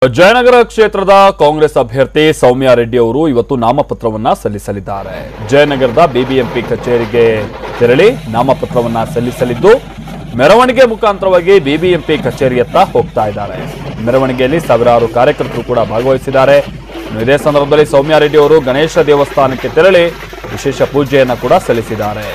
ಜಯನಗರ ಕ್ಷೇತ್ರದ ಕಾಂಗ್ರೆಸ್ ಅಭ್ಯರ್ಥಿ ಸೌಮ್ಯ ರೆಡ್ಡಿ ಅವರು ಇವತ್ತು ನಾಮಪತ್ರವನ್ನ ಸಲ್ಲಿಸಲಿದ್ದಾರೆ ಜಯನಗರದ ಬಿಬಿಎಂಪಿ ಕಚೇರಿಗೆ ತೆರಳಿ ನಾಮಪತ್ರವನ್ನ ಸಲ್ಲಿಸಲಿದ್ದು ಮೆರವಣಿಗೆ ಮುಖಾಂತರವಾಗಿ ಬಿಬಿಎಂಪಿ ಕಚೇರಿಯತ್ತ ಹೋಗ್ತಾ ಇದ್ದಾರೆ ಮೆರವಣಿಗೆಯಲ್ಲಿ ಸಾವಿರಾರು ಕಾರ್ಯಕರ್ತರು ಕೂಡ ಭಾಗವಹಿಸಿದ್ದಾರೆ ಇನ್ನು ಇದೇ ಸಂದರ್ಭದಲ್ಲಿ ಸೌಮ್ಯ ರೆಡ್ಡಿ ಅವರು ಗಣೇಶ ದೇವಸ್ಥಾನಕ್ಕೆ ತೆರಳಿ ವಿಶೇಷ ಪೂಜೆಯನ್ನ ಕೂಡ ಸಲ್ಲಿಸಿದ್ದಾರೆ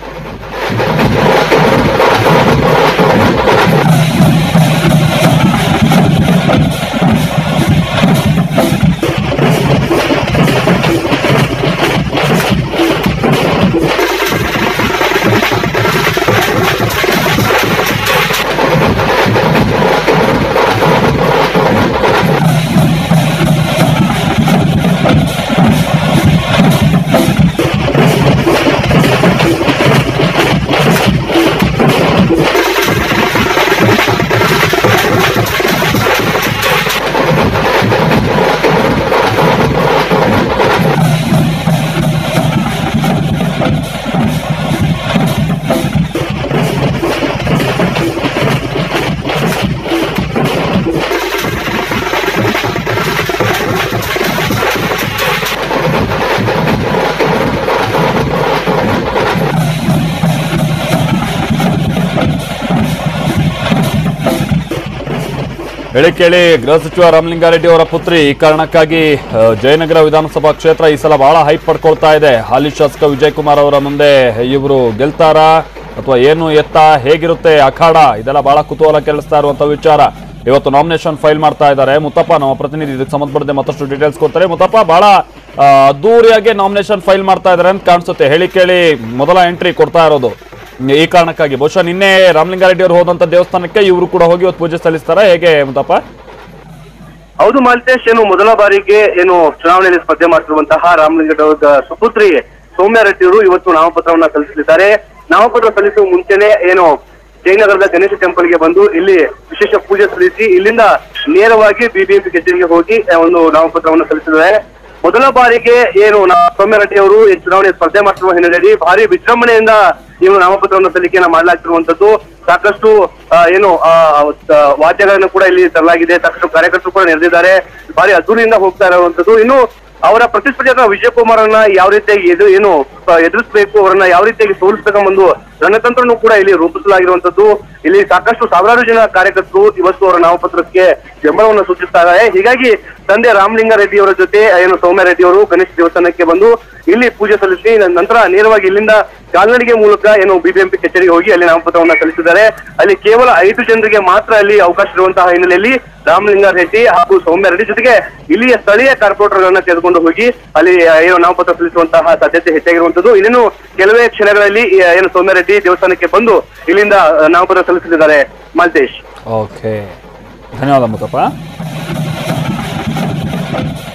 ಹೇಳಿ ಕೇಳಿ ಗೃಹ ಸಚಿವ ರಾಮಲಿಂಗಾರೆಡ್ಡಿ ಅವರ ಪುತ್ರಿ ಈ ಕಾರಣಕ್ಕಾಗಿ ಆ, ಜಯನಗರ ವಿಧಾನಸಭಾ ಕ್ಷೇತ್ರ ಈ ಸಲ ಬಹಳ ಹೈಪ್ ಪಡ್ಕೊಳ್ತಾ ಇದೆ ಹಾಲಿ ಶಾಸಕ ವಿಜಯ್ ಕುಮಾರ್ ಅವರ ಮುಂದೆ ಇವರು ಗೆಲ್ತಾರಾ ಅಥವಾ ಏನು ಎತ್ತ ಹೇಗಿರುತ್ತೆ ಅಖಾಡ ಇದೆಲ್ಲ ಬಹಳ ಕುತೂಹಲ ಕೆರಳಿಸ್ತಾ ಇರುವಂತ ವಿಚಾರ ಇವತ್ತು ನಾಮಿನೇಷನ್ ಫೈಲ್ ಮಾಡ್ತಾ ಇದ್ದಾರೆ ಮುತ್ತಪ್ಪ ನಮ್ಮ ಪ್ರತಿನಿಧಿ ಇದಕ್ಕೆ ಸಂಬಂಧಪಟ್ಟಂತೆ ಮತ್ತಷ್ಟು ಡೀಟೇಲ್ಸ್ ಕೊಡ್ತಾರೆ ಮುತ್ತಪ್ಪ ಬಹಳ ಆ, ಅದ್ದೂರಿಯಾಗಿ ನಾಮಿನೇಷನ್ ಫೈಲ್ ಮಾಡ್ತಾ ಇದ್ದಾರೆ ಅಂತ ಕಾಣಿಸುತ್ತೆ ಹೇಳಿ ಕೇಳಿ ಮೊದಲ ಎಂಟ್ರಿ ಕೊಡ್ತಾ ಇರೋದು ಈ ಕಾರಣಕ್ಕಾಗಿ ಬಹುಶಃ ನಿನ್ನೆ ರಾಮಲಿಂಗಾರೆಡ್ಡಿ ಅವರು ಹೋದಂತ ದೇವಸ್ಥಾನಕ್ಕೆ ಇವರು ಕೂಡ ಹೋಗಿ ಇವತ್ತು ಪೂಜೆ ಸಲ್ಲಿಸ್ತಾರ ಹೇಗೆ ಮುತ್ತಪ್ಪ ಹೌದು ಮಾಲ್ತೇಶ್ ಏನು ಮೊದಲ ಬಾರಿಗೆ ಏನು ಚುನಾವಣೆಯಲ್ಲಿ ಸ್ಪರ್ಧೆ ಮಾಡ್ತಿರುವಂತಹ ರಾಮಲಿಂಗೇಗೌಡ ಅವರ ಸುಪುತ್ರಿ ಸೌಮ್ಯ ರೆಡ್ಡಿ ಅವರು ಇವತ್ತು ನಾಮಪತ್ರವನ್ನ ಸಲ್ಲಿಸಲಿದ್ದಾರೆ ನಾಮಪತ್ರ ಸಲ್ಲಿಸುವ ಮುಂಚೆನೆ ಏನು ಜಯನಗರದ ಗಣೇಶ ಟೆಂಪಲ್ಗೆ ಬಂದು ಇಲ್ಲಿ ವಿಶೇಷ ಪೂಜೆ ಸಲ್ಲಿಸಿ ಇಲ್ಲಿಂದ ನೇರವಾಗಿ ಬಿಬಿಎಂಪಿ ಕಚೇರಿಗೆ ಹೋಗಿ ಆ, ಒಂದು ನಾಮಪತ್ರವನ್ನು ಸಲ್ಲಿಸಿದ್ದಾರೆ ಮೊದಲ ಬಾರಿಗೆ ಏನು ನಮ್ಮ ಸೌಮ್ಯ ರೆಡ್ಡಿ ಅವರು ಈ ಚುನಾವಣೆ ಸ್ಪರ್ಧೆ ಮಾಡ್ತಿರುವ ಹಿನ್ನೆಲೆಯಲ್ಲಿ ಭಾರಿ ವಿಜೃಂಭಣೆಯಿಂದ ಏನು ನಾಮಪತ್ರವನ್ನು ಸಲ್ಲಿಕೆಯನ್ನ ಮಾಡಲಾಗ್ತಿರುವಂತದ್ದು ಸಾಕಷ್ಟು ಆ, ಏನು ಆ, ಆ, ವಾದ್ಯಗಳನ್ನು ಕೂಡ ಇಲ್ಲಿ ತರಲಾಗಿದೆ ಸಾಕಷ್ಟು ಕಾರ್ಯಕರ್ತರು ಕೂಡ ನೆರೆದಿದ್ದಾರೆ ಭಾರಿ ಅದ್ದೂರಿಯಿಂದ ಹೋಗ್ತಾ ಇರುವಂತದ್ದು ಇನ್ನು ಅವರ ಪ್ರತಿಸ್ಪರ್ಧಿಯಾದ ವಿಜಯ್ ಕುಮಾರನ್ನ ಯಾವ ರೀತಿಯಾಗಿ ಎದು ಏನು ಆ, ಎದುರಿಸಬೇಕು ಅವರನ್ನ ಯಾವ ರೀತಿಯಾಗಿ ಸೋಲಿಸಬೇಕೆಂಬ ರಣತಂತ್ರನೂ ಕೂಡ ಇಲ್ಲಿ ರೂಪಿಸಲಾಗಿರುವಂತದ್ದು ಇಲ್ಲಿ ಸಾಕಷ್ಟು ಸಾವಿರಾರು ಜನ ಕಾರ್ಯಕರ್ತರು ಇವತ್ತು ಅವರ ನಾಮಪತ್ರಕ್ಕೆ ಬೆಂಬಲವನ್ನು ಸೂಚಿಸ್ತಾ ಇದ್ದಾರೆ ಹೀಗಾಗಿ ತಂದೆ ರಾಮಲಿಂಗಾರೆಡ್ಡಿ ಅವರ ಜೊತೆ ಏನು ಸೌಮ್ಯ ರೆಡ್ಡಿ ಅವರು ಗಣೇಶ ದೇವಸ್ಥಾನಕ್ಕೆ ಬಂದು ಇಲ್ಲಿ ಪೂಜೆ ಸಲ್ಲಿಸಿ ನಂತರ ನೇರವಾಗಿ ಇಲ್ಲಿಂದ ಕಾಲ್ನಡಿಗೆ ಮೂಲಕ ಏನು ಬಿಬಿಎಂಪಿ ಕಚೇರಿಗೆ ಹೋಗಿ ಅಲ್ಲಿ ನಾಮಪತ್ರವನ್ನ ಸಲ್ಲಿಸಿದ್ದಾರೆ ಅಲ್ಲಿ ಕೇವಲ ಐದು ಜನರಿಗೆ ಮಾತ್ರ ಅಲ್ಲಿ ಅವಕಾಶ ಇರುವಂತಹ ಹಿನ್ನೆಲೆಯಲ್ಲಿ ರಾಮಲಿಂಗಾರೆಡ್ಡಿ ಹಾಗೂ ಸೌಮ್ಯ ರೆಡ್ಡಿ ಜೊತೆಗೆ ಇಲ್ಲಿಯ ಸ್ಥಳೀಯ ಕಾರ್ಪೊರೇಟರ್ಗಳನ್ನ ತೆಗೆದುಕೊಂಡು ಹೋಗಿ ಅಲ್ಲಿ ಆ, ಏನು ನಾಮಪತ್ರ ಸಲ್ಲಿಸುವಂತಹ ಸಾಧ್ಯತೆ ಹೆಚ್ಚಾಗಿರುವಂತದ್ದು ಇನ್ನೇನು ಕೆಲವೇ ಕ್ಷಣಗಳಲ್ಲಿ ಈ, ಏನು ಸೌಮ್ಯ ರೆಡ್ಡಿ ದೇವಸ್ಥಾನಕ್ಕೆ ಬಂದು ಇಲ್ಲಿಂದ ಆ, ನಾಮಪತ್ರ ಸಲ್ಲಿಸಲಿದ್ದಾರೆ ಮಾಲ್ತೇಶ್ ಓಕೆ ಧನ್ಯವಾದ ಮುತ್ತಪ್ಪ